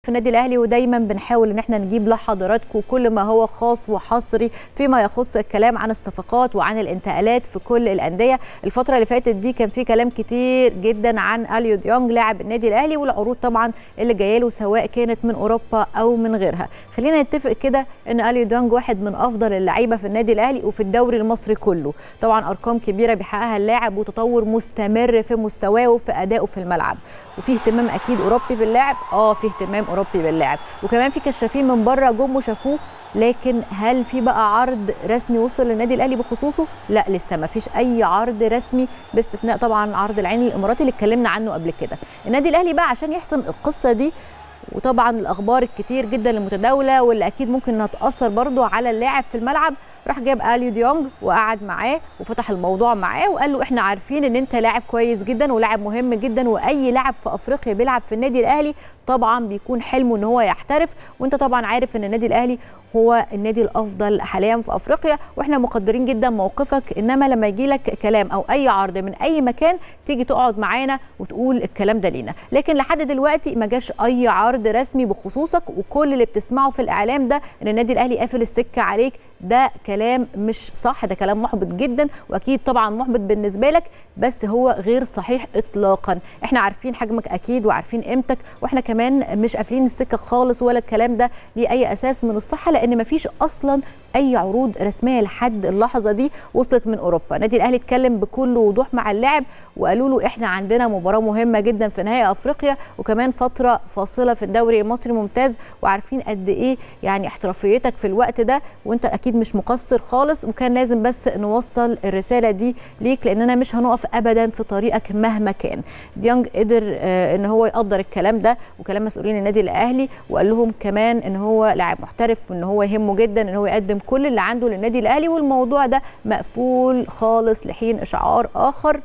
في النادي الاهلي ودايما بنحاول ان احنا نجيب لحضراتكم كل ما هو خاص وحصري فيما يخص الكلام عن الصفقات وعن الانتقالات في كل الانديه الفتره اللي فاتت دي كان في كلام كتير جدا عن اليو ديونج لاعب النادي الاهلي والعروض طبعا اللي جايه له سواء كانت من اوروبا او من غيرها خلينا نتفق كده ان اليو ديونج واحد من افضل اللعيبه في النادي الاهلي وفي الدوري المصري كله طبعا ارقام كبيره بيحققها اللاعب وتطور مستمر في مستواه وفي ادائه في الملعب وفي اهتمام اكيد اوروبي باللاعب اه في اهتمام اوروبي باللاعب وكمان في كشافين من بره جم وشافوه لكن هل في بقى عرض رسمي وصل للنادي الاهلي بخصوصه لا لسه ما فيش اي عرض رسمي باستثناء طبعا عرض العين الاماراتي اللي اتكلمنا عنه قبل كده النادي الاهلي بقى عشان يحسم القصه دي وطبعا الاخبار الكتير جدا المتداوله واللي اكيد ممكن انها تاثر برضو على اللاعب في الملعب راح جاب اليو ديونج وقعد معاه وفتح الموضوع معاه وقال له احنا عارفين ان انت لاعب كويس جدا ولاعب مهم جدا واي لاعب في افريقيا بيلعب في النادي الاهلي طبعا بيكون حلمه ان هو يحترف وانت طبعا عارف ان النادي الاهلي هو النادي الافضل حاليا في افريقيا واحنا مقدرين جدا موقفك انما لما يجي لك كلام او اي عرض من اي مكان تيجي تقعد معانا وتقول الكلام ده لينا لكن لحد دلوقتي ما جاش اي عرض رسمي بخصوصك وكل اللي بتسمعه في الاعلام ده ان النادي الاهلي قافل السكه عليك ده كلام مش صح ده كلام محبط جدا واكيد طبعا محبط بالنسبه لك بس هو غير صحيح اطلاقا احنا عارفين حجمك اكيد وعارفين قيمتك واحنا كمان مش قافلين السكه خالص ولا الكلام ده ليه اي اساس من الصحه لان مفيش اصلا اي عروض رسميه لحد اللحظه دي وصلت من اوروبا النادي الاهلي اتكلم بكل وضوح مع اللاعب وقالوا له احنا عندنا مباراه مهمه جدا في نهائي افريقيا وكمان فتره فاصله في الدوري المصري ممتاز وعارفين قد ايه يعني احترافيتك في الوقت ده وانت اكيد مش مقصر خالص وكان لازم بس نوصل الرساله دي ليك لاننا مش هنقف ابدا في طريقك مهما كان ديانج قدر آه ان هو يقدر الكلام ده وكلام مسؤولين النادي الاهلي وقال لهم كمان ان هو لاعب محترف وان هو يهمه جدا ان هو يقدم كل اللي عنده للنادي الاهلي والموضوع ده مقفول خالص لحين اشعار اخر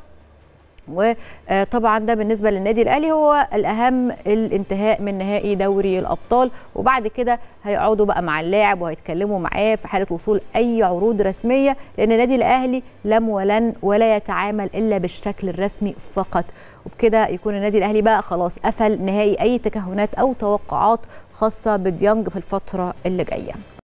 وطبعا ده بالنسبه للنادي الاهلي هو الاهم الانتهاء من نهائي دوري الابطال وبعد كده هيقعدوا بقى مع اللاعب وهيتكلموا معاه في حاله وصول اي عروض رسميه لان النادي الاهلي لم ولن ولا يتعامل الا بالشكل الرسمي فقط وبكده يكون النادي الاهلي بقى خلاص قفل نهائي اي تكهنات او توقعات خاصه بديانج في الفتره اللي جايه